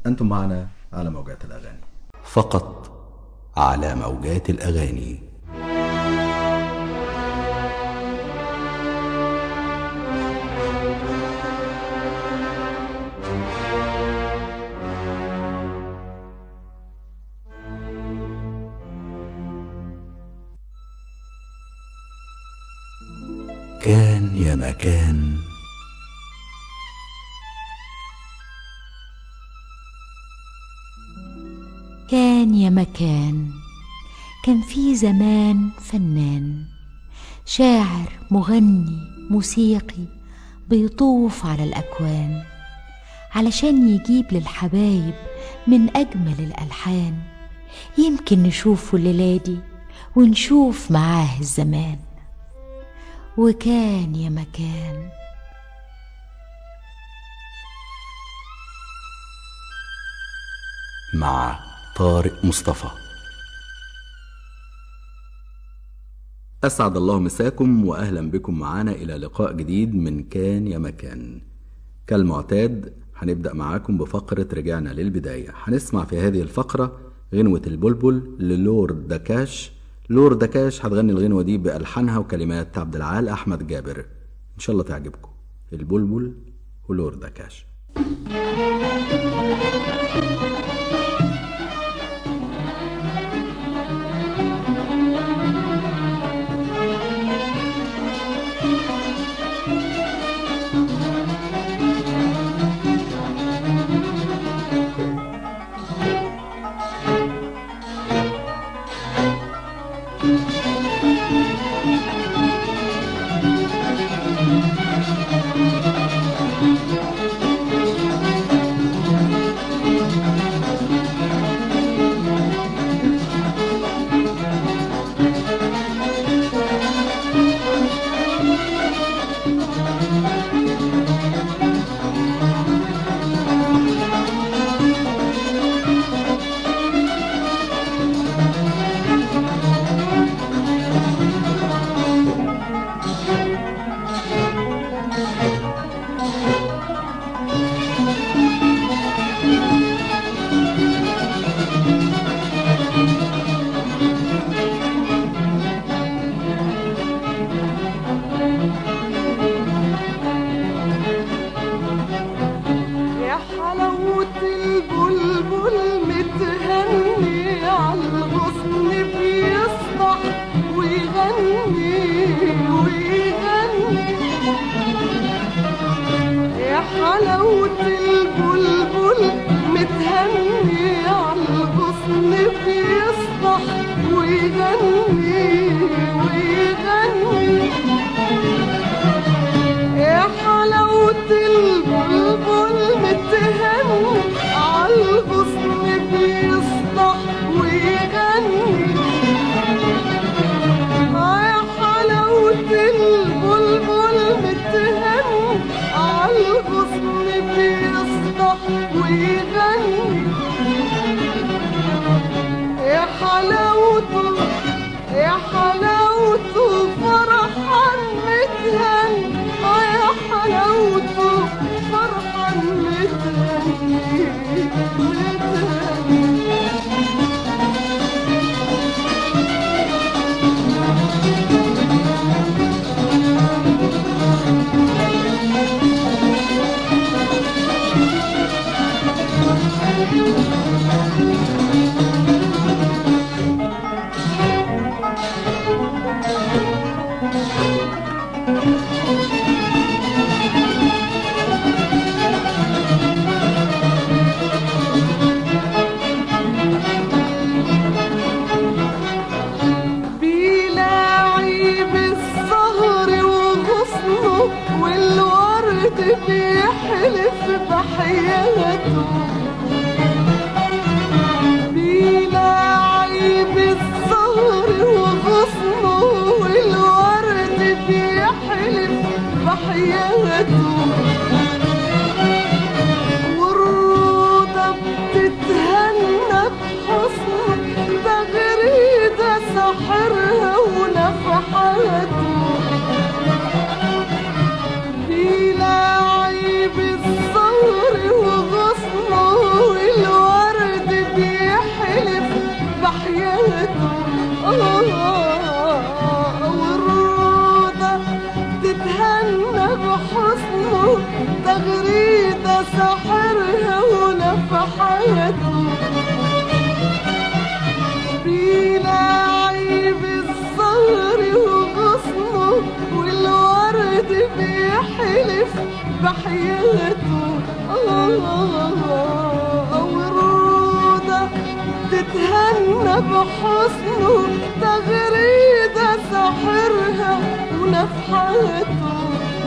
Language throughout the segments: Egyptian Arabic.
أنتم معنا على موجات الأغاني فقط على موجات الأغاني كان يا مكان كان يا مكان كان في زمان فنان شاعر مغني موسيقي بيطوف على الأكوان علشان يجيب للحبايب من أجمل الألحان يمكن نشوفه الليلة دي ونشوف معاه الزمان وكان يا مكان مع طارق مصطفى أسعد الله مساكم وأهلا بكم معنا إلى لقاء جديد من كان يا مكان كالمعتاد هنبدأ معاكم بفقرة رجعنا للبداية هنسمع في هذه الفقرة غنوة البلبل للورد دكاش لورد دكاش هتغني الغنوة دي بألحانها وكلمات عبد العال أحمد جابر إن شاء الله تعجبكم البلبل ولورد دكاش يا حلاوة البلبل متهني عالغصن بيصبح ويغني ويغني يا حلاوة البلبل متهني عالغصن بيصبح ويغني ويغني يا حلاوة البلبل متهني عالغصن بيصدح ويغني يا حلاوة البلبل متهني عالغصن بيصدح ويغني يا حلاوته يا حلاوته فرحان متهني آه يا حلاوته فرحان متهني متهني بيلاعب السهر وغصنه والورد بيحلف بحياته بيلاعب السهر وغصنه والورد بيحلف بحياته والروضة بتتهنى بحسن ده غريدة ساحرها ونفحاته بيلاعب الثور وغصنه ساحرها ونفحاته بيلاعب الزهر وغصنه والورد بيحلف بحياته آه والروضة تتهنى بحسنه تغريدة ساحرها ونفحاته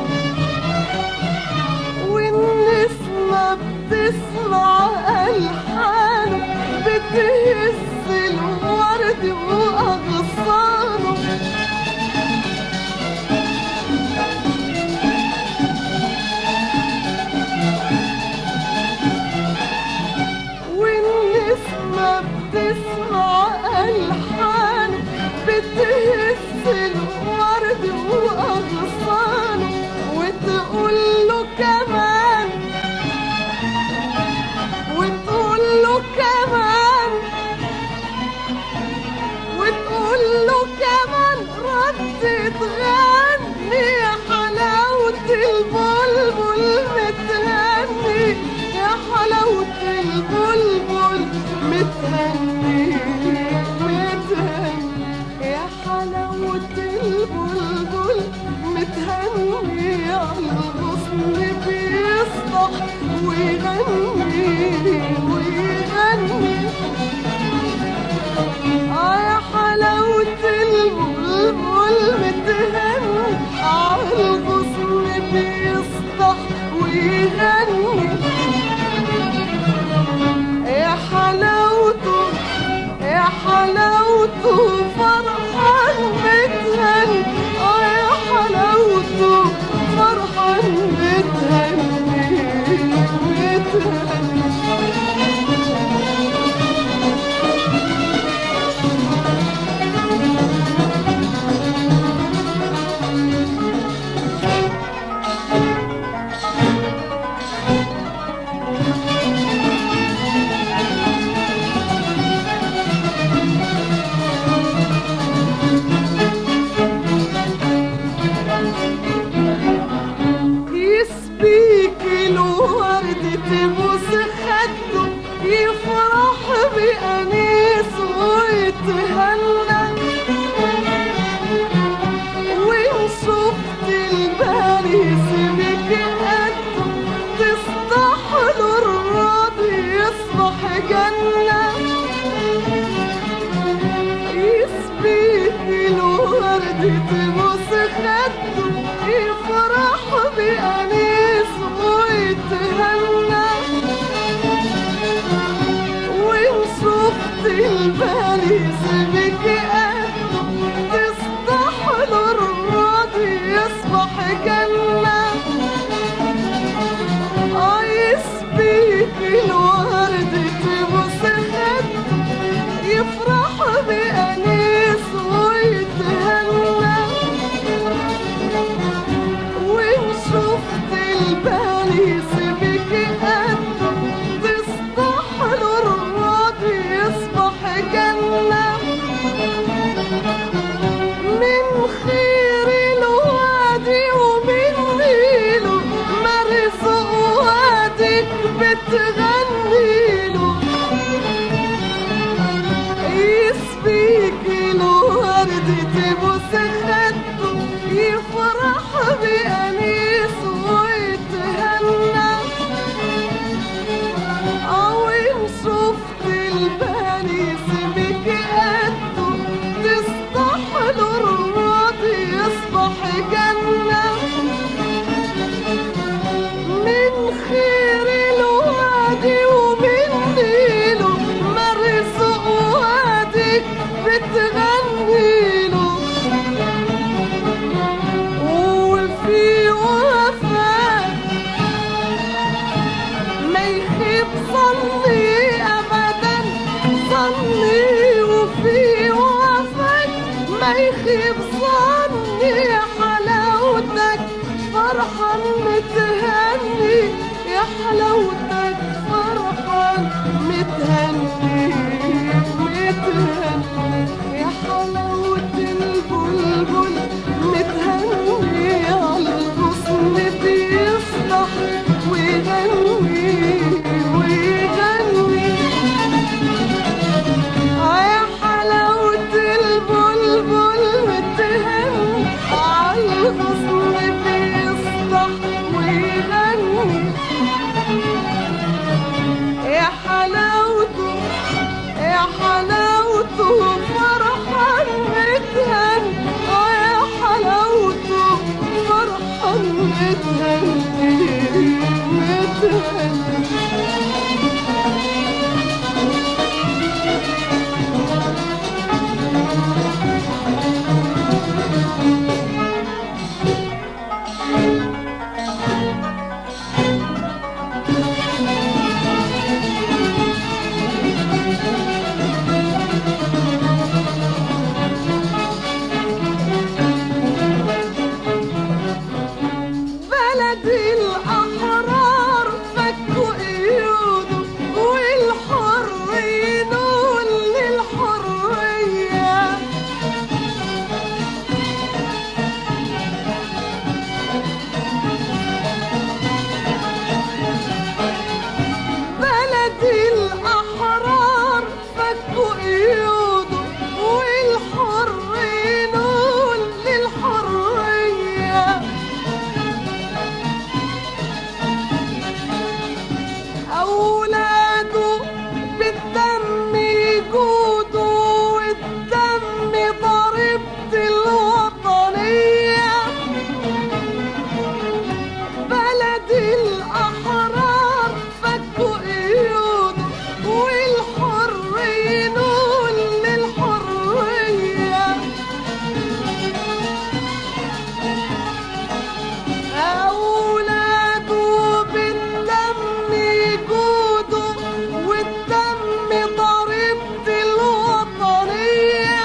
والنسمة بتسمع ألحانه بتهز الورد وأغصانه والنسمة بتسمع ألحانه بتهز الورد وأغصانه وتقول له كمان وتقول له كمان وتقول له كمان ردت غني يا حلاوة البلبل متهني يا حلاوة البلبل متهني متهني يا حلاوة البلبل متهني على الغصن بيصبح ويغني ويغني آه يا حلاوة البلبل متهني على الغصن بيصبح ويغني يا حلاوته يا حلاوته فرحان متهني اه يا حلاوته فرحان متهني متهني يسبيك الورد تبوس خده يفرح بأنيس ويتهنى وإن شفت الباريس بك قده تصطح له الراضي يصبح جنة يسبيك الورد تبوس خده يفرح بأنيس ويتهنى وإن شفت الباريس بك قده تصطح له الراضي يصبح جنة اه يسبيك الورد تبوس خده يفرح بأنيس ويتهنى وإن شفت الباريس بك قده تصبح له الراضي يصبح جنة من خير الوادي ومن نيله مرزق وادك بتغني له يسبيك الورد تبوس خده يفرح بأنيس ويتهنى أو إن شفت الباريس بك قده تصبح له الراضي يصبح جنة من خير الوادي ومن نيله مرزق وادك بتغني له وفي وفاء ما يخيب ظني ابدا ظني وفي وفاء ما يخيب ظني يا حلاوتك فرحان متهني يا حلاوتك فرحان متهني متهني يا حلاوة البلبل متهني على الغصن بيصبح ويغني يا حلاوته فرحان متهن اه يا حلاوته فرحان متهن متهن بلد الأحرار فكوا قيوده والحر ينول للحرية بلد الأحرار فكوا قيوده والحر ينول للحرية أولاده بالدم يجودوا والدم ضربت الوطنية بلد الأحرار فكوا قيوده والحر ينول للحرية أولاده بالدم يجودوا والدم ضربت الوطنية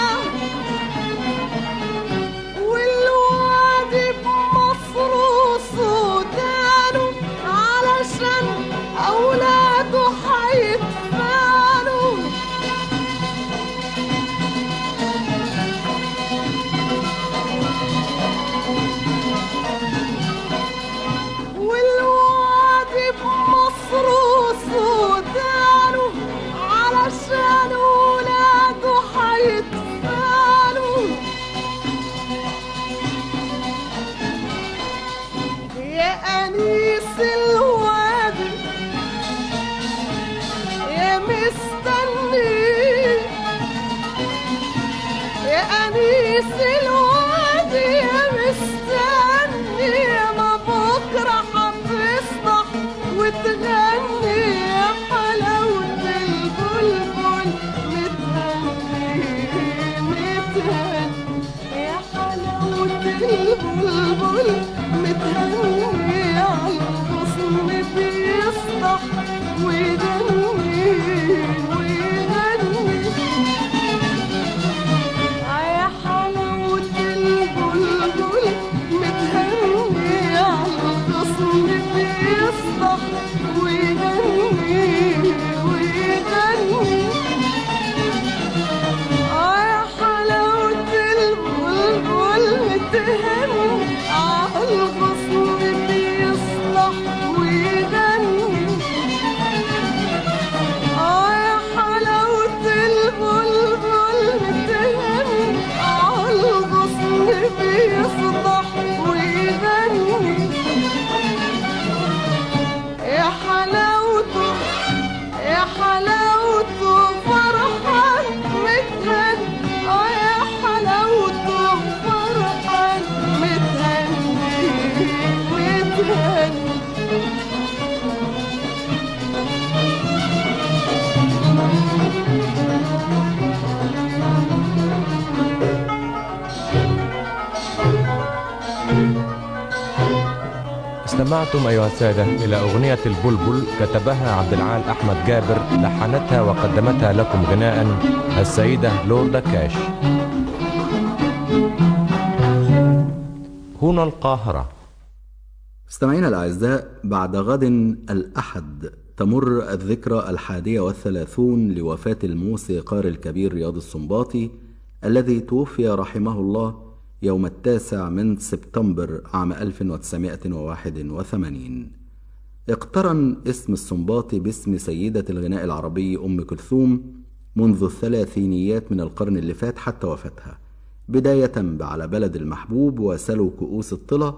والوادي بمصر وسودانه علشان أولاده حيتفانوا والوادي بمصر وسودانه علشان ولاده حيتفانوا يا أنيس الوادي يا مستني يا أنيس الوادي يا مستني ما بكرة هتصبح وتغني يا حلاوة البلبل متهني متهني يا حلاوة البلبل متهني عالغصن بيصبح ويغني ويغني يا حلاوة البلبل متهني عالغصن بيصبح ويغني ويغني يا حلاوة البلبل متهني عالغصن بيصبح ويغني آه يا حلاوة البلبل متهني عالغصن بيصبح ويغني يا حلاوته يا حلاوته فرحان متهني آه يا حلاوته فرحان متهني متهني استمعتم أيها السادة إلى أغنية البلبل كتبها عبد العال أحمد جابر لحنتها وقدمتها لكم غناء السيدة لوردا كاش هنا القاهرة مستمعينا الأعزاء بعد غد الأحد تمر الذكرى الحادية والثلاثون لوفاة الموسيقار الكبير رياض السنباطي الذي توفي رحمه الله يوم التاسع من سبتمبر عام 1981 اقترن اسم السنباطي باسم سيدة الغناء العربي أم كلثوم منذ الثلاثينيات من القرن اللي فات حتى وفاتها بداية بعلى بلد المحبوب وسلو كؤوس الطلا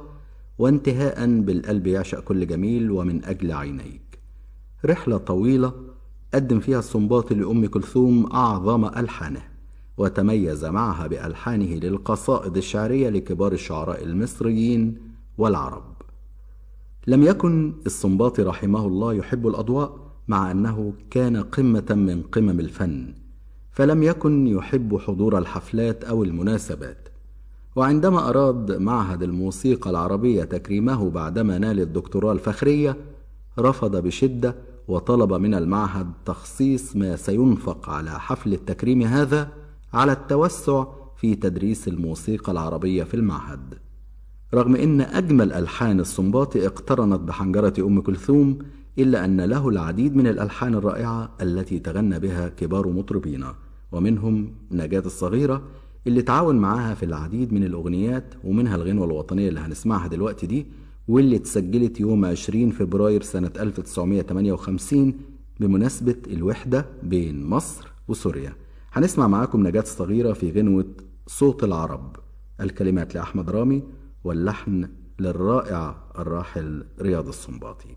وانتهاء بالقلب يعشق كل جميل ومن أجل عينيك رحلة طويلة قدم فيها السنباطي لأم كلثوم أعظم ألحانه وتميز معها بألحانه للقصائد الشعرية لكبار الشعراء المصريين والعرب لم يكن السنباطي رحمه الله يحب الأضواء مع أنه كان قمة من قمم الفن فلم يكن يحب حضور الحفلات أو المناسبات وعندما أراد معهد الموسيقى العربية تكريمه بعدما نال الدكتوراه الفخرية رفض بشدة وطلب من المعهد تخصيص ما سينفق على حفل التكريم هذا على التوسع في تدريس الموسيقى العربية في المعهد رغم ان اجمل الحان السنباطي اقترنت بحنجره ام كلثوم الا ان له العديد من الالحان الرائعه التي تغنى بها كبار مطربينا ومنهم نجاه الصغيره اللي تعاون معاها في العديد من الاغنيات ومنها الغنوه الوطنيه اللي هنسمعها دلوقتي دي واللي اتسجلت يوم 20 فبراير سنه 1958 بمناسبه الوحده بين مصر وسوريا هنسمع معاكم نجاه الصغيره في غنوه صوت العرب الكلمات لأحمد رامي واللحن للرائع الراحل رياض السنباطي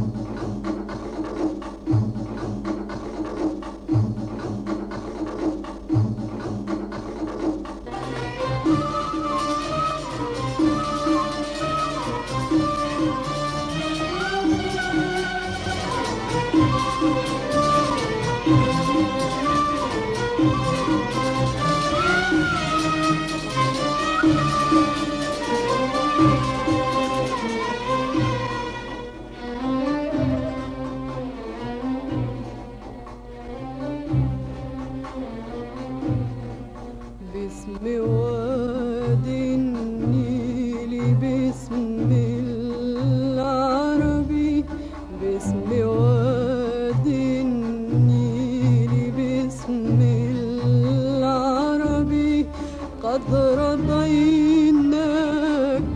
باسم وادي النيل باسم العربي باسم وادي النيل باسم العربي قد رضيناك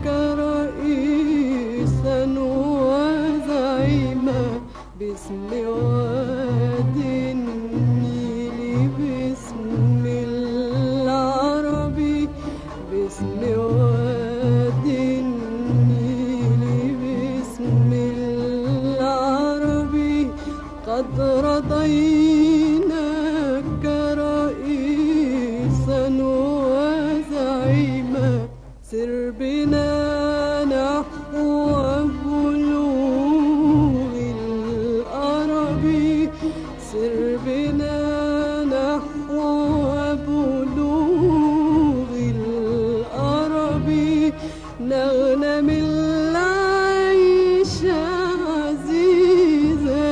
رئيسا وزعيما باسم وادي النيل باسم العربي باسم وادي النيل باسم العربي قد رضيناك رئيسا وزعيما سر بنا نحو بلوغ الأربي سر بنا نحو بلوغ الأربي نغنم العيش عزيزا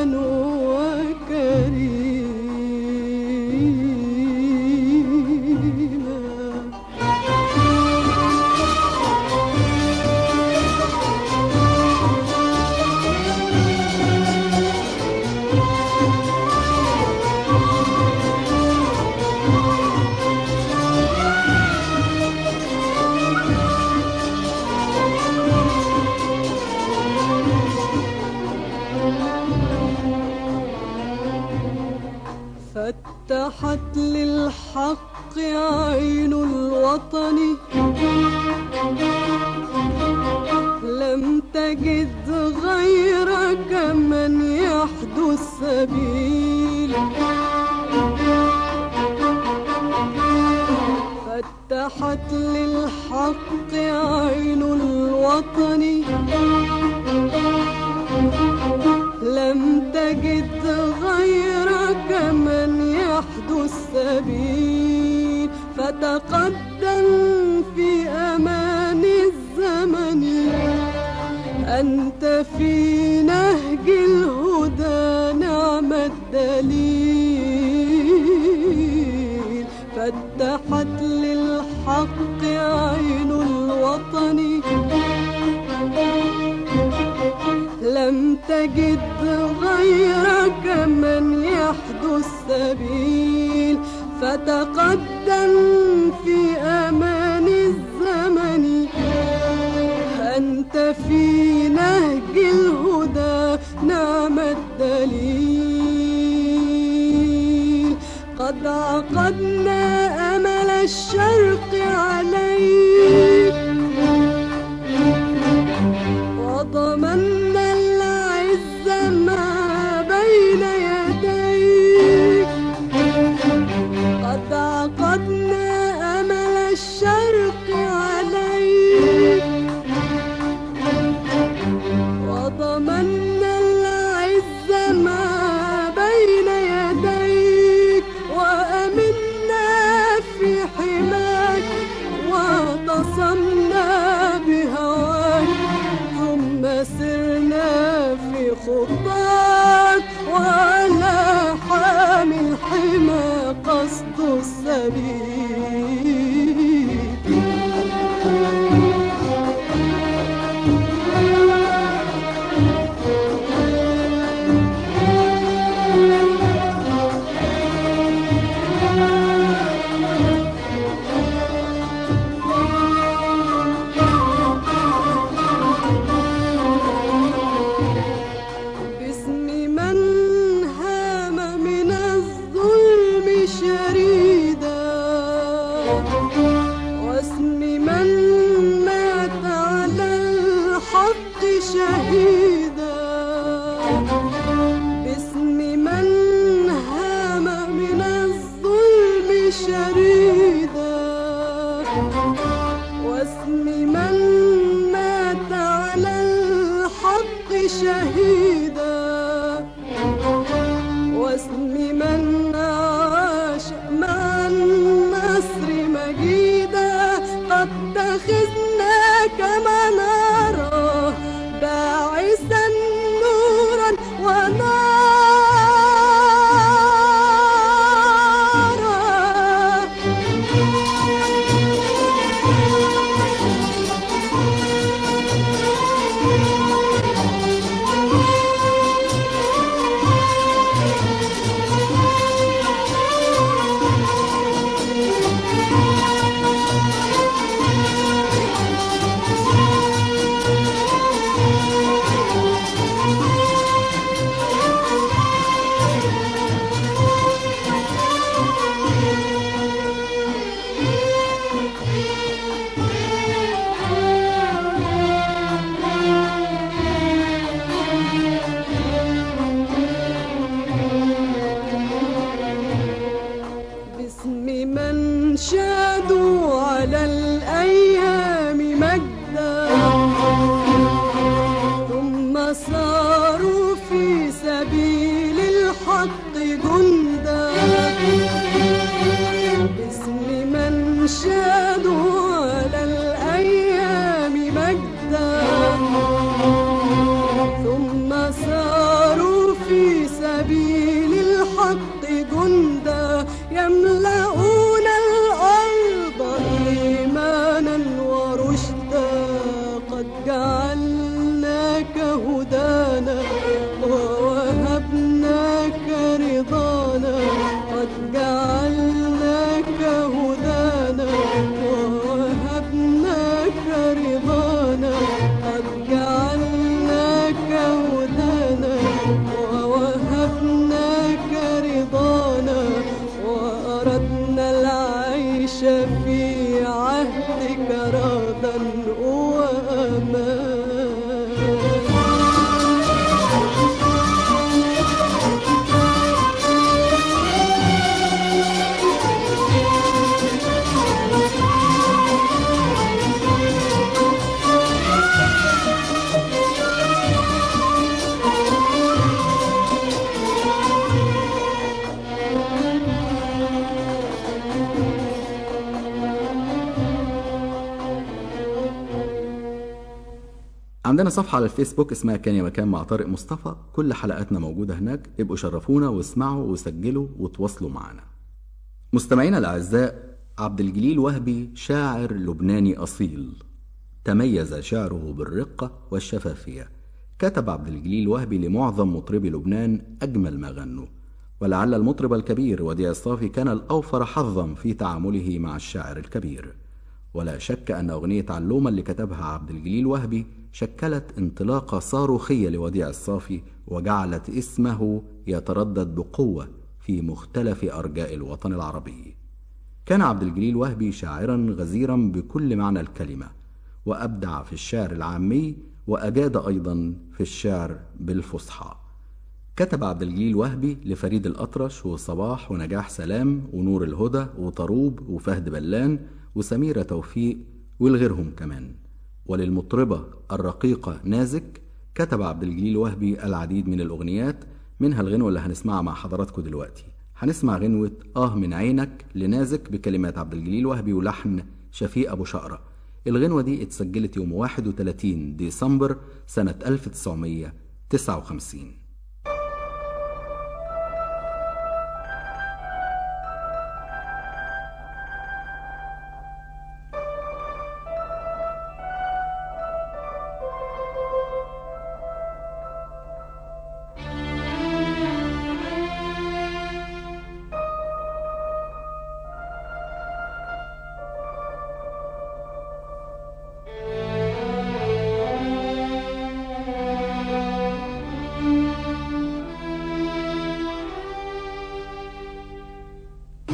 وكريما فتحت للحق عين الوطن لم تجد غيرك من يحدو السبيل فتحت للحق عين الوطن لم تجد غيرك من يحدو السبيل فتقدم في أمان الزمن أنت في نهج الهدى نعم الدليل فتحت للحق عين الوطن لم تجد غيرك من يحدو السبيل فتقدم في أمان الزمن أنت في نهج الهدى نعم الدليل قد عقدنا أمل الشرق عليك وضمنا العز ما بين يديك شريدا واسم من مات على الحق شهيدا باسم من هام من الظلم شريدا واسم من مات على الحق شهيدا واسم من عاش مع النصر مجيدا قد اتخذناك منارا باعثا نورا ونارا باسم من شادوا على الأيام مجدا ثم صاروا في سبيل الحق جندا باسم من شادوا على الأيام مجدا ثم ساروا في سبيل الحق جندا يملؤون الأرض إيمانا ورشدا قد جعلناك هدانا ووهبناك رضانا قد جعلناك هدانا ووهبناك رضانا قد جعلناك هدانا ووهبناك رضانا وأردنا العيش في عهدك رغدا وأمان عندنا صفحة على الفيسبوك اسمها كان يا مكان مع طارق مصطفى كل حلقاتنا موجودة هناك ابقوا شرفونا واسمعوا وسجلوا وتواصلوا معنا مستمعينا الأعزاء عبد الجليل وهبي شاعر لبناني أصيل تميز شعره بالرقة والشفافية كتب عبد الجليل وهبي لمعظم مطربي لبنان أجمل ما غنوا ولعل المطرب الكبير وديع الصافي كان الأوفر حظا في تعامله مع الشاعر الكبير ولا شك أن أغنية علومة اللي كتبها عبد الجليل وهبي شكلت انطلاقة صاروخية لوديع الصافي وجعلت اسمه يتردد بقوة في مختلف أرجاء الوطن العربي. كان عبد الجليل وهبي شاعرا غزيرا بكل معنى الكلمة، وأبدع في الشعر العامي وأجاد أيضا في الشعر بالفصحى. كتب عبد الجليل وهبي لفريد الأطرش وصباح ونجاح سلام ونور الهدى وطروب وفهد بلان وسميرة توفيق والغيرهم كمان وللمطربة الرقيقة نازك كتب عبد الجليل وهبي العديد من الأغنيات منها الغنوة اللي هنسمعها مع حضراتكم دلوقتي هنسمع غنوة آه من عينك لنازك بكلمات عبد الجليل وهبي ولحن شفيق أبو شقرة الغنوة دي اتسجلت يوم 31 ديسمبر سنة 1959 آه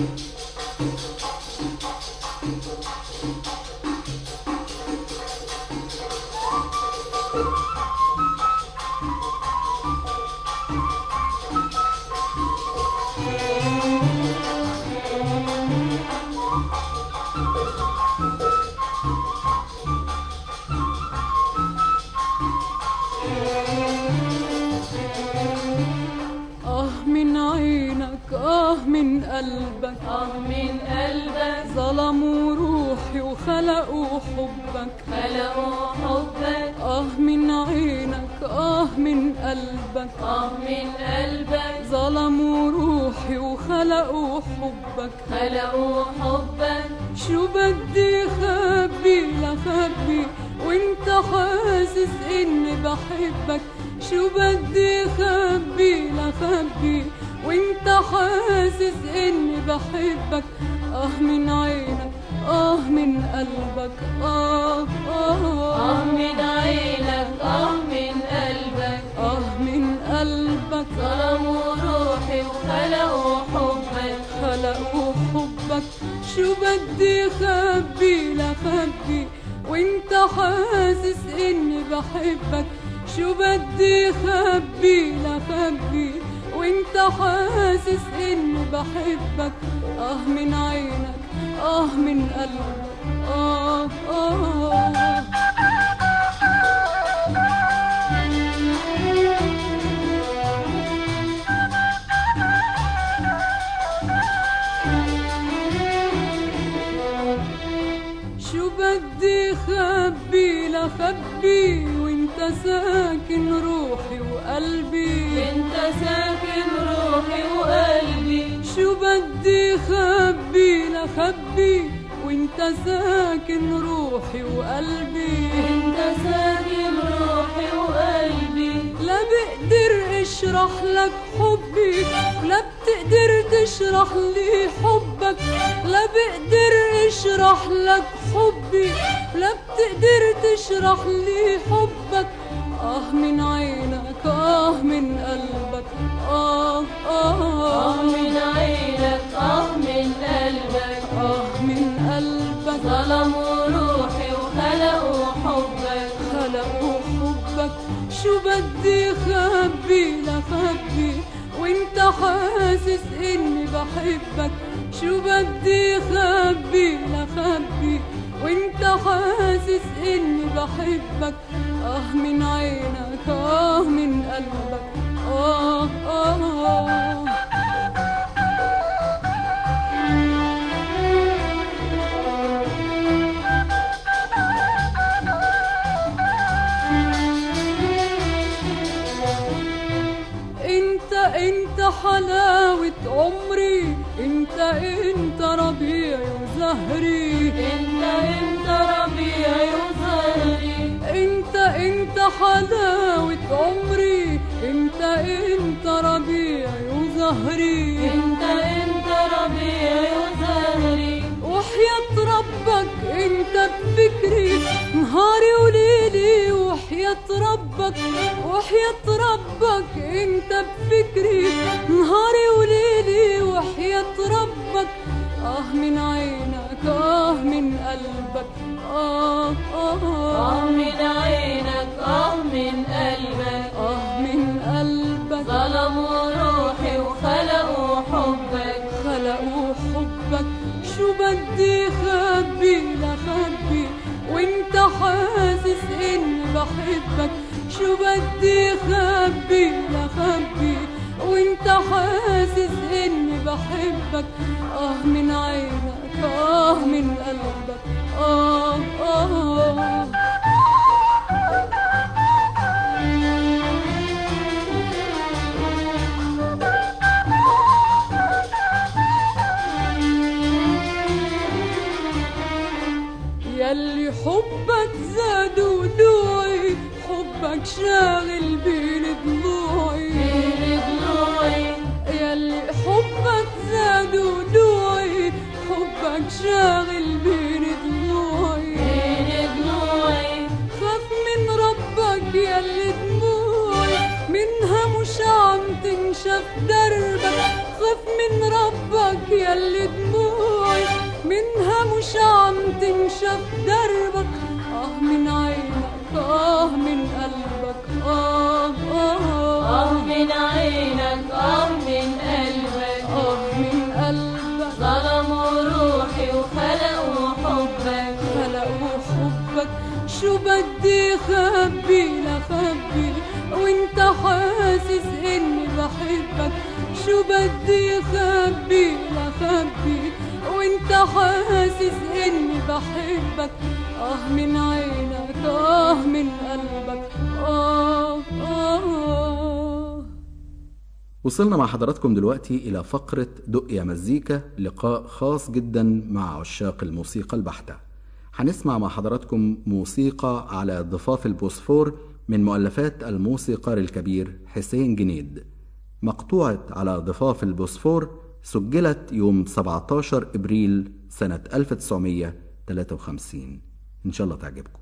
آه من عينك آه من قلبك آه من قلبك ظلموا روحي وخلقوا حبك خلقوا حبك آه من عينك آه من قلبك آه من قلبك ظلموا روحي وخلقوا حبك خلقوا حبك شو بدي خبي لخبي وانت حاسس اني بحبك شو بدي خبي لخبي وانت حاسس اني بحبك اه من عينك اه من قلبك اه اه, آه من عينك آه من قلبك آه من قلبك ظلموا روحي وخلقوا حبك خلقوا حبك شو بدي خبي لخبي وانت حاسس اني بحبك شو بدي خبي لخبي وانت حاسس اني بحبك اه من عينك اه من قلبك اه اه شو بدي خبي لخبي وانت ساكن روحي وقلبي انت ساكن روحي وقلبي شو بدي خبي لخبي وانت ساكن روحي وقلبي انت ساكن روحي وقلبي لا بقدر اشرح لك حبي ولا بتقدر تشرح لي حبك لا بقدر اشرح لك حبي ولا بتقدر تشرح لي حبك اه من عينك اه من قلبك اه اه, آه من عينك آه من قلبك آه من قلبك ظلموا روحي وخلقوا حبك خلقوا حبك شو بدي خبي لخبي وانت حاسس اني بحبك شو بدي خبي لخبي وانت حاسس اني بحبك اه من عينك اه من قلبك اه اه, آه انت انت حلاوة عمري انت انت ربيعي وزهري انت انت ربيعي وزهري انت انت حلاوة عمري انت انت ربيعي وزهري انت انت ربيعي وزهري وحياة ربك انت بفكري نهاري وليلي وحياة ربك وحياة ربك انت بفكري نهاري وليلي وحياة ربك اه من عينك اه من قلبك اه اه, آه آه من عينك آه من قلبك آه من قلبك ظلموا روحي وخلقوا حبك خلقوا حبك شو بدي خبي لخبي وانت حاسس اني بحبك شو بدي خبي لخبي وانت حاسس اني بحبك اه من عينك اه من قلبك اه اه, آه يلي حبك زاد ودوعي حبك شاغل بين ضلوعي بين ضلوعي يلي حبك زاد ودوعي حبك شاغل بين ضلوعي بين ضلوعي خاف من ربك يلي دموعي منها مش عم تنشف دربك خاف من ربك ياللي دموعي منها مش عم تنشف دربك اه من عينك اه من قلبك اه اه اه من عينك اه من قلبك اه من قلبك ظلموا روحي وخلقوا حبك خلقوا حبك شو بدي خبي لخبي وانت حاسس اني بحبك شو بدي خبي لخبي وانت حاسس اني بحبك اه من عينك اه من قلبك اه اه وصلنا مع حضراتكم دلوقتي إلى فقرة دق يا مزيكا لقاء خاص جدا مع عشاق الموسيقى البحتة هنسمع مع حضراتكم موسيقى على ضفاف البوسفور من مؤلفات الموسيقار الكبير حسين جنيد مقطوعة على ضفاف البوسفور سجلت يوم 17 إبريل سنة 1953 إن شاء الله تعجبكم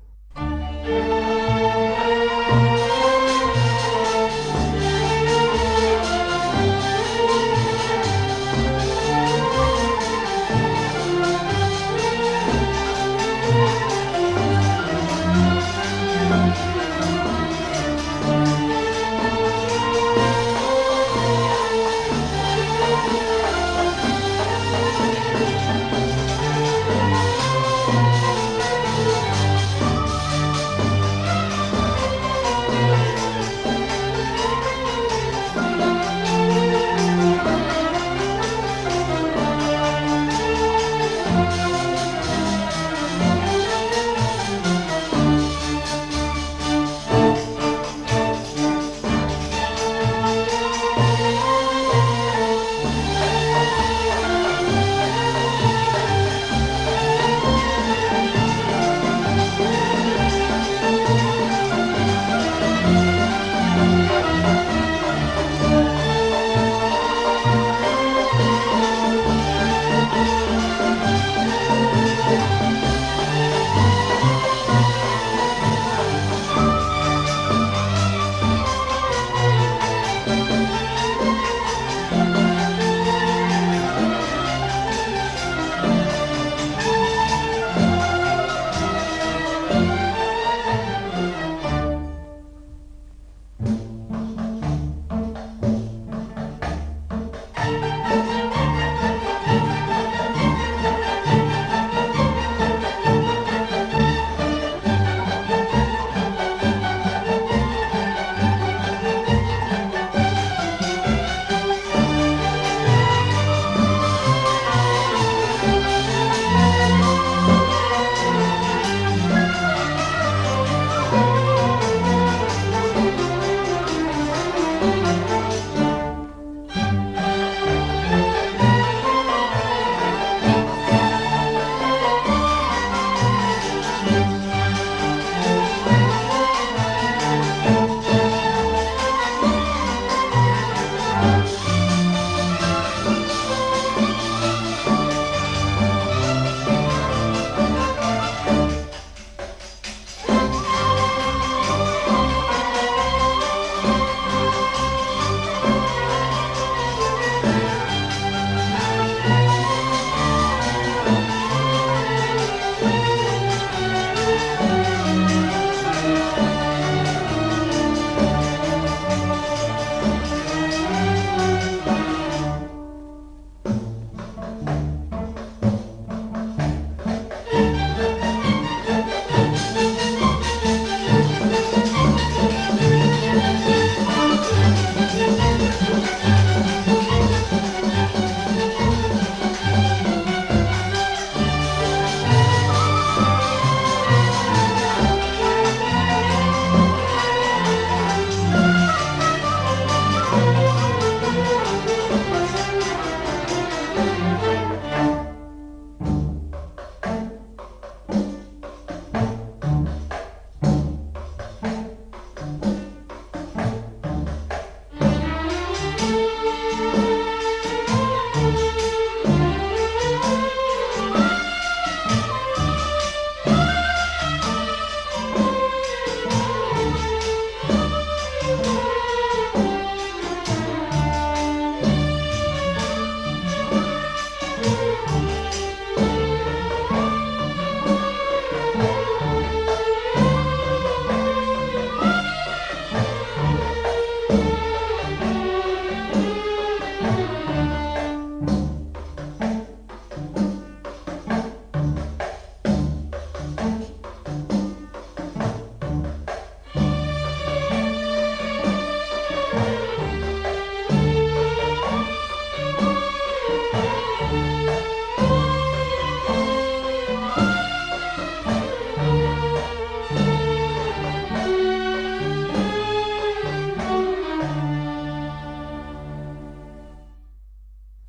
اه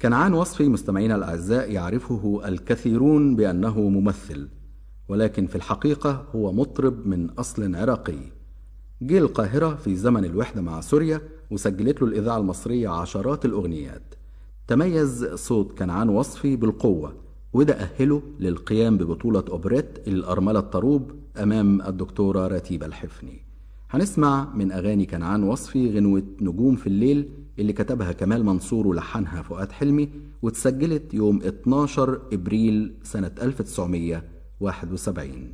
كنعان وصفي مستمعينا الأعزاء يعرفه الكثيرون بأنه ممثل ولكن في الحقيقة هو مطرب من أصل عراقي جه القاهرة في زمن الوحدة مع سوريا وسجلت له الإذاعة المصرية عشرات الأغنيات تميز صوت كنعان وصفي بالقوة وده أهله للقيام ببطولة أوبريت الأرملة الطروب أمام الدكتورة رتيبة الحفني هنسمع من أغاني كنعان وصفي غنوة نجوم في الليل اللي كتبها كمال منصور ولحنها فؤاد حلمي واتسجلت يوم 12 إبريل سنة 1971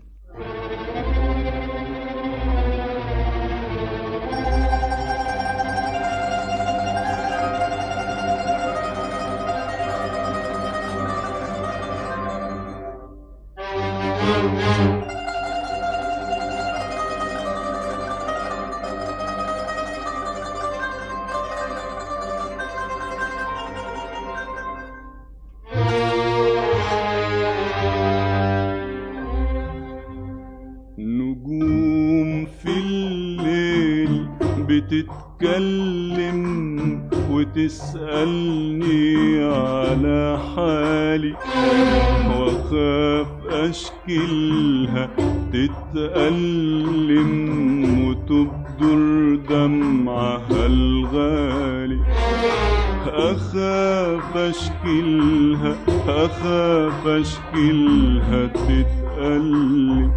نجوم في الليل بتتكلم وتسألني على حالي واخاف اشكلها تتألم وتبدر دمعها الغالي أخاف أشكلها أخاف أشكلها تتألم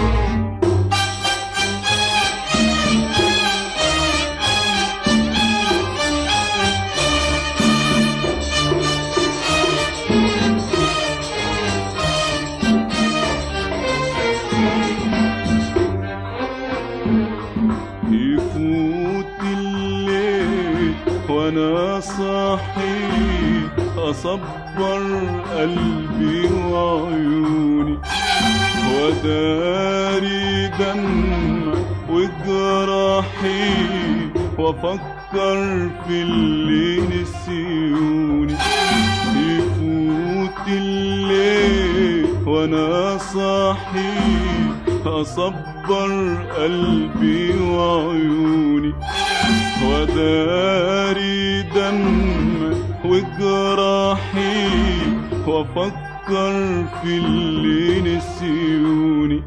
يفوت الليل وانا صاحي اصبر قلبي وعيوني وداري دمع وجراحي وافكر في اللي نسيوني يفوت الليل وانا صاحي اصبر قلبي وعيوني وداري دمع وجراحي وافكر في اللي نسيوني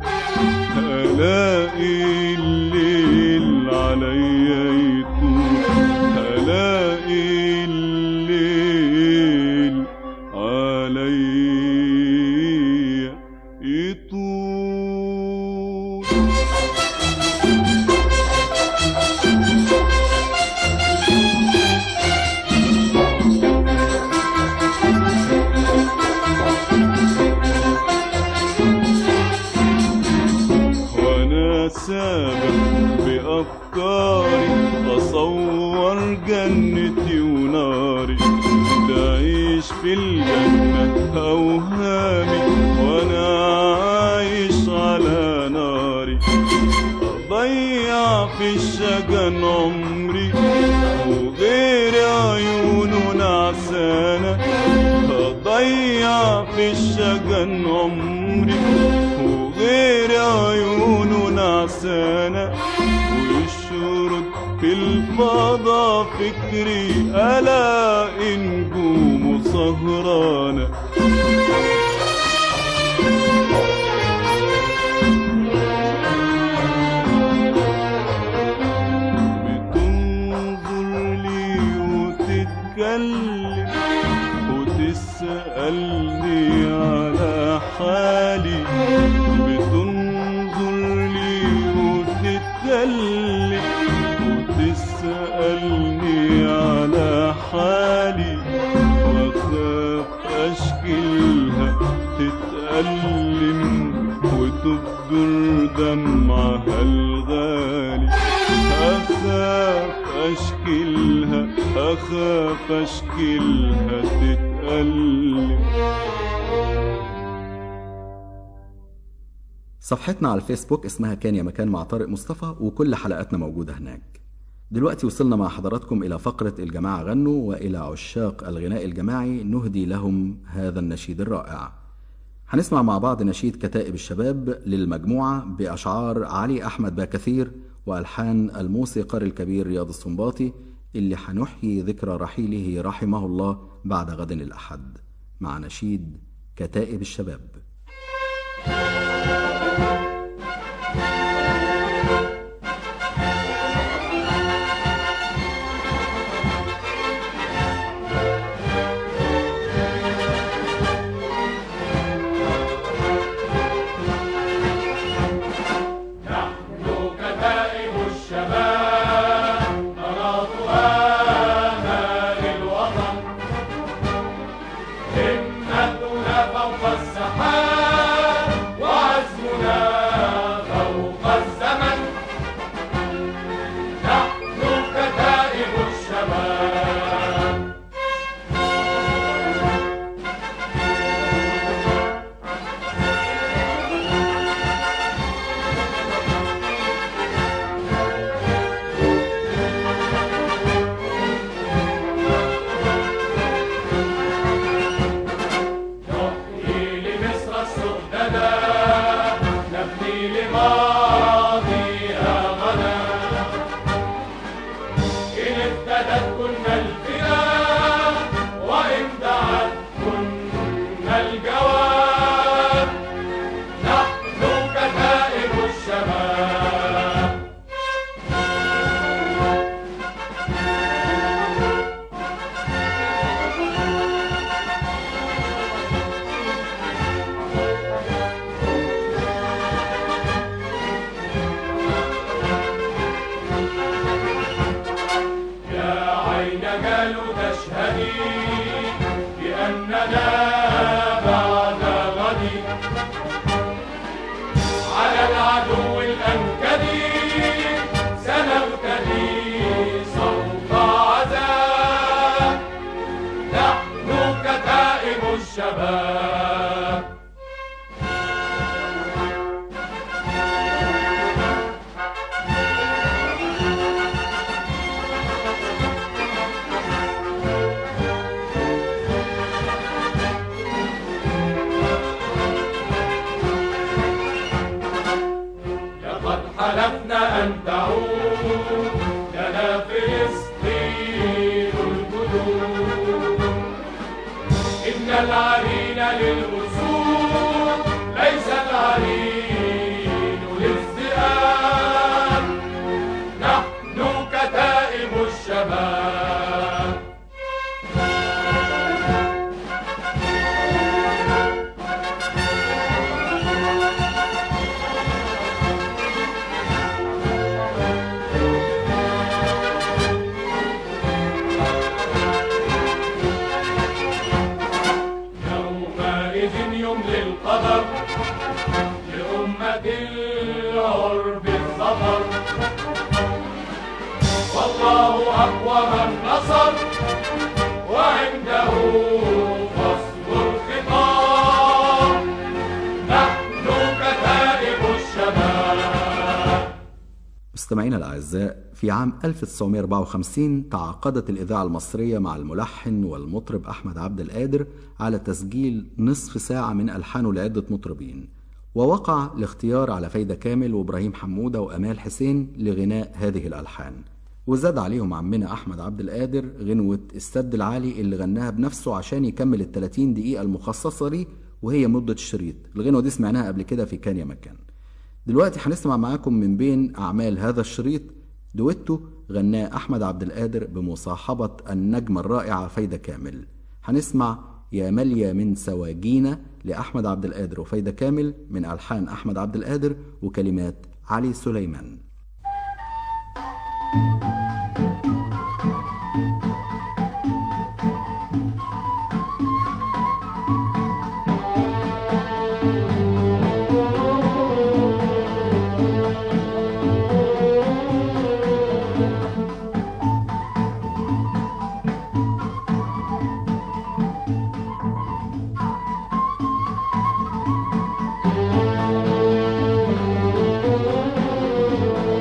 الاقي الليل عليا يطول الاقي الليل عليا يطول وانا سابق بافكاري اصور جنتي وناري تعيش في الجنة اوهامي وانا عايش على ناري اضيع في الشجن عمري وغير عيونه نعسانة اضيع في الشجن عمري وغير عيونه نعسانة ويشرد في الفضا فكري ألاقي نجوم سهرانة بتنظر لي وتتكلم وتسألني على حالي بتنظر لي وتتكلم وتسألني على حالي واخاف اشكلها تتألم وتبدر دمعها الغالي أخاف أشكلها أخاف أشكلها تتألم صفحتنا على الفيسبوك اسمها كان يا مكان مع طارق مصطفى وكل حلقاتنا موجودة هناك دلوقتي وصلنا مع حضراتكم إلى فقرة الجماعة غنوا وإلى عشاق الغناء الجماعي نهدي لهم هذا النشيد الرائع هنسمع مع بعض نشيد كتائب الشباب للمجموعة بأشعار علي أحمد باكثير وألحان الموسيقار الكبير رياض السنباطي اللي هنحيي ذكرى رحيله رحمه الله بعد غد الأحد مع نشيد كتائب الشباب نحن كتائب الشباب نراضها آمال الوطن همتنا فوق السحاب وعزمنا فوق الزمن نحن كتائب الشباب نحيي لمصر السؤددا نبني لماضيها غدا إن افتدت كنا الفداء وإن دعت كنا الجواب نحن كتائب الشباب يا عين قالوا تشهدي بأننا بعد غد على العدو الأنكدي سنغتدي صوت عذاب نحن كتائب الشباب لقد حلفنا أن تعود لنا فلسطين الجدود إن العرين للأسود ليس العرين للذئاب نحن كتائب الشباب يومئذ يملي القدر لأمة العرب الظفر والله أقوى من نصر وعنده فصل الخطاب نحن كتائب الشباب مستمعينا الأعزاء في عام 1954 تعاقدت الإذاعة المصرية مع الملحن والمطرب أحمد عبد القادر على تسجيل نصف ساعة من ألحانه لعدة مطربين ووقع الاختيار على فايدة كامل وإبراهيم حمودة وأمال حسين لغناء هذه الألحان وزاد عليهم عمنا أحمد عبد القادر غنوة السد العالي اللي غناها بنفسه عشان يكمل ال 30 دقيقة المخصصة ليه وهي مدة الشريط الغنوة دي سمعناها قبل كده في كان يا مكان دلوقتي هنسمع معاكم من بين أعمال هذا الشريط دويتو غناه أحمد عبد القادر بمصاحبة النجمة الرائعة فايدة كامل هنسمع يا مالية من سواجينا لأحمد عبد القادر وفايدة كامل من ألحان أحمد عبد القادر وكلمات علي سليمان يا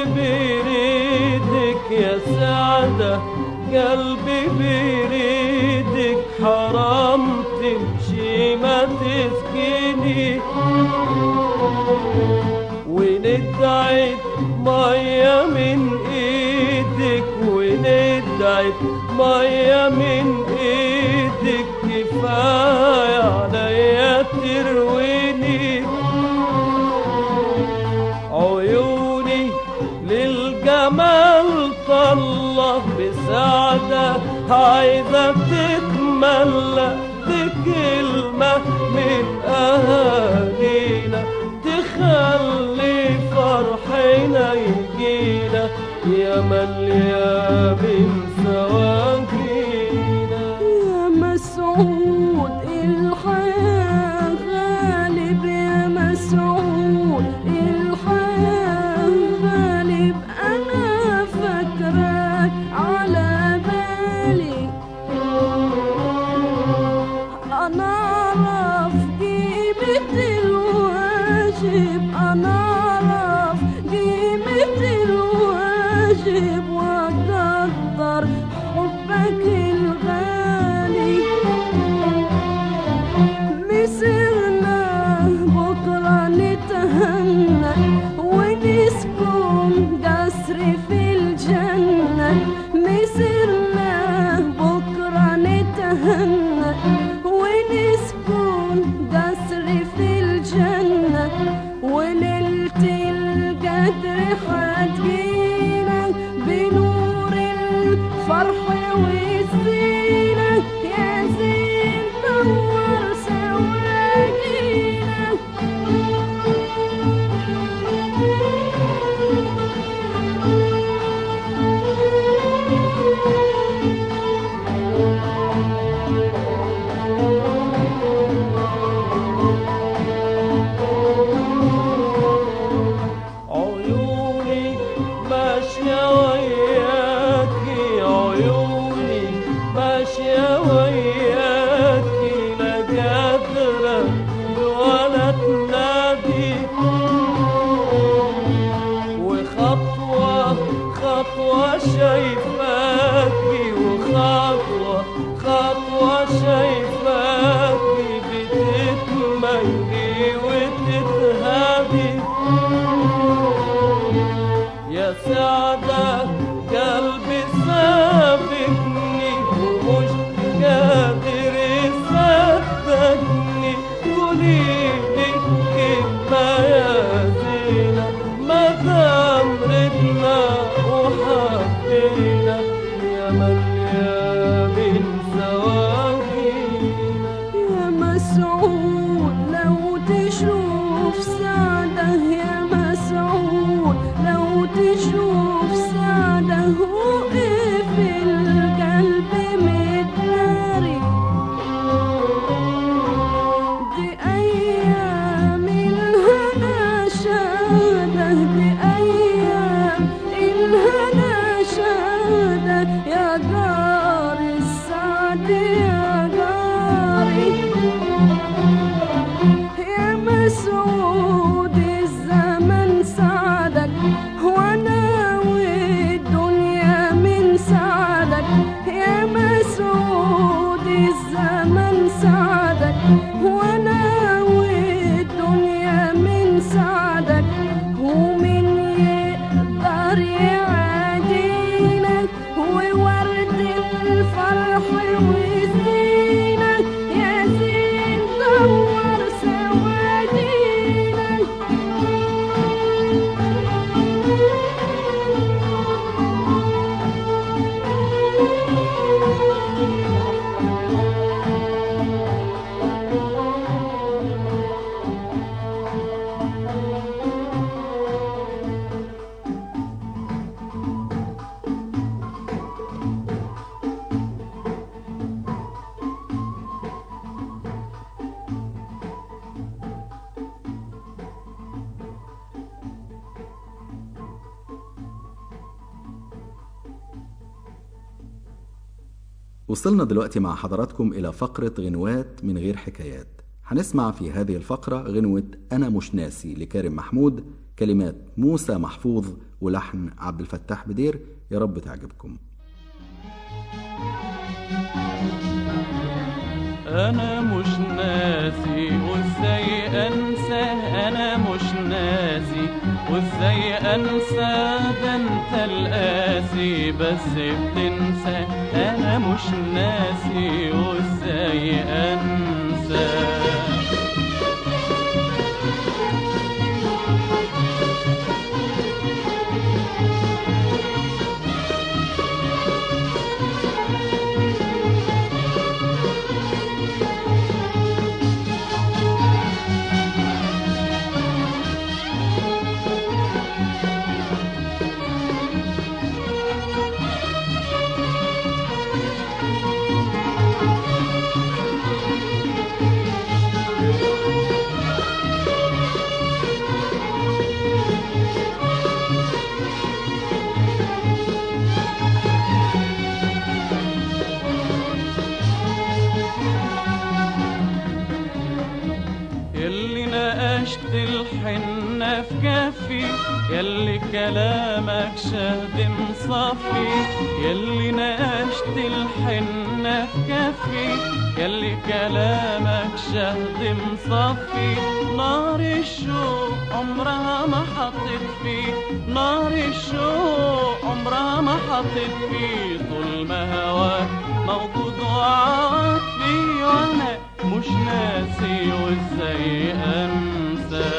بيريدك يا سعدة قلبي بيريدك حرام تمشي ما تسكني وندعي مية من ايدك وندعي مية من ايدك كفاية عليا ترويني عيوني للجمال طلة بسعدة عايزة تتملى بكلمة من أهالينا تخلي فرحنا يجينا يا مليا من سواكينا يا مسعود الحياة غالب يا مسعود الحياة غالب أنا فاكراك على بالي أنا أعرف قيمة الواجب أنا أعرف قيمة الواجب وأقدر حبك الغالي مسرنا بكرة نتهنى ونسكن قصر في الجنة مسرنا بكرة نتهنى ونسكن قصر في الجنة وليلة القدر حتجينا بنور الفرح والزينة يا زين نور سواقينا عيوني ماشية وياكي عيوني ماشية وياكي لا قادرة ولا تنادي وخطوة خطوة شايفاكي وخطوة خطوة شايفاكي بتتميلي وتتهادي يا سعدة قلبي سابقني ومش قادر يصدقني قوليلي كلمة يا زينة ما دام ردنا وحبينا يا مليا من سواقينا يا مسعود لو تشوف سعده يا مسعود لو تشوف سعده وقف القلب متداري دي أيام الهنا شادة دي أيام الهنا شادة يا جار السعد يا جاري يا مسعود الزمن سعدك وانا والدنيا من سعدك يا مسعود الزمن سعدك وانا والدنيا من سعدك ومن يقدر يعادينا وورد الفرح والزينة يا زين دور سوادينا وصلنا دلوقتي مع حضراتكم إلى فقرة غنوات من غير حكايات هنسمع في هذه الفقرة غنوة أنا مش ناسي لكارم محمود كلمات موسى محفوظ ولحن عبد الفتاح بدير يا رب تعجبكم انا مش ناسي وازاي انسى انا مش ناسي وازاي انسى ده انت القاسي بس بتنسى انا مش ناسي وازاي انسى يلي نقشت الحنة في كفي يلي كلامك شهد مصفي يلي نقشت الحنة في كفي يلي كلامك شهد مصفي نار الشوق عمرها ما حطت فيه نار الشوق عمرها ما حطت فيه طول ما هواك موجود وعاد فيه وانا مش ناسي وازاي انسى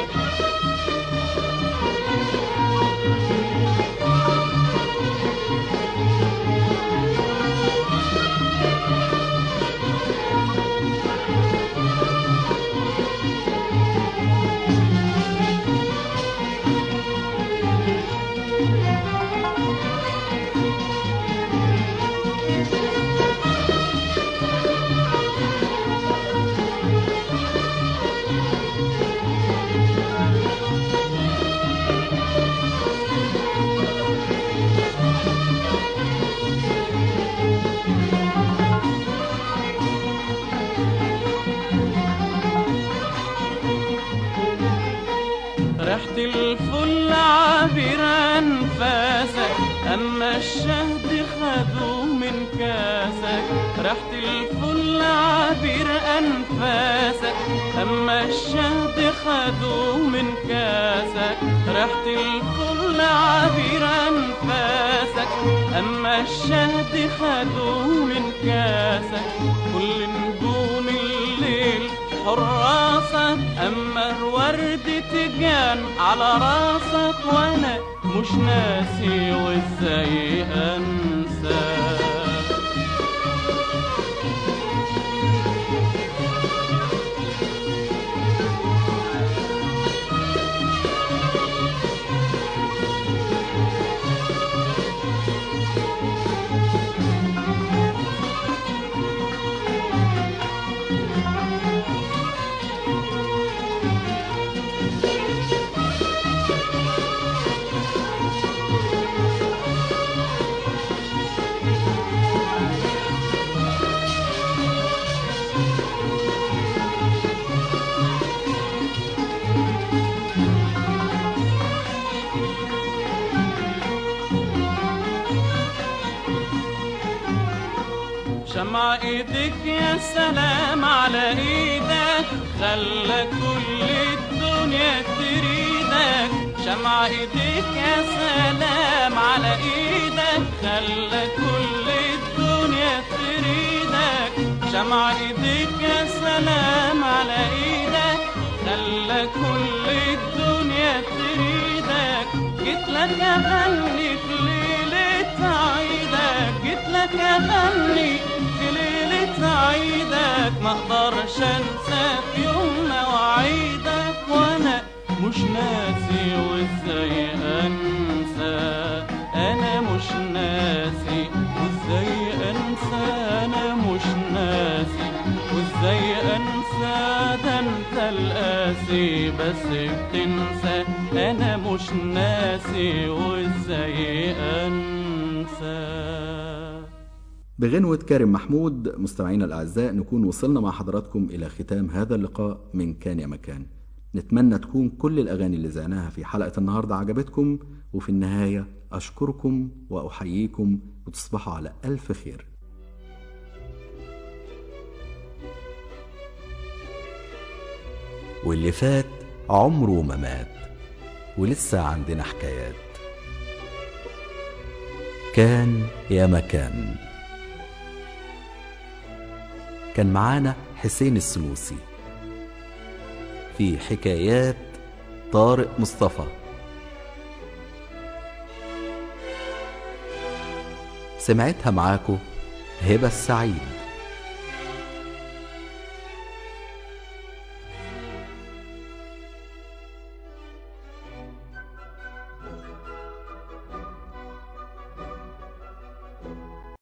ريحة الفل عابر أنفاسك أما الشهد خدوه من كاسك ريحة الفل عابر أنفاسك أما الشهد خدوه من كاسك ريحة الفل عابر أنفاسك أما الشهد خدوه من كاسك كل نجوم الليل حراسك أما الورد تجان على راسك وأنا مش ناسي وإزاي أنسى شمع ايدك يا سلام على ايدك خلى كل الدنيا تريدك شمع ايدك يا سلام على ايدك خلى كل الدنيا تريدك شمع ايدك يا سلام على ايدك خلى كل الدنيا تريدك جيت لك اغني في ليلة عيدك جيت لك اغني في ليلة عيدك ما اقدرش انسى في يوم مواعيدك وانا مش ناسي وازاي انسى انا مش ناسي وازاي انسى انا مش ناسي وازاي انسى ده انت القاسي بس بتنسى انا مش ناسي وازاي انسى بغنوة كارم محمود مستمعينا الأعزاء نكون وصلنا مع حضراتكم إلى ختام هذا اللقاء من كان يا مكان نتمنى تكون كل الأغاني اللي زعناها في حلقة النهاردة عجبتكم وفي النهاية أشكركم وأحييكم وتصبحوا على ألف خير واللي فات عمره ما مات ولسه عندنا حكايات كان يا مكان كان معانا حسين السنوسي في حكايات طارق مصطفى سمعتها معاكو هبة السعيد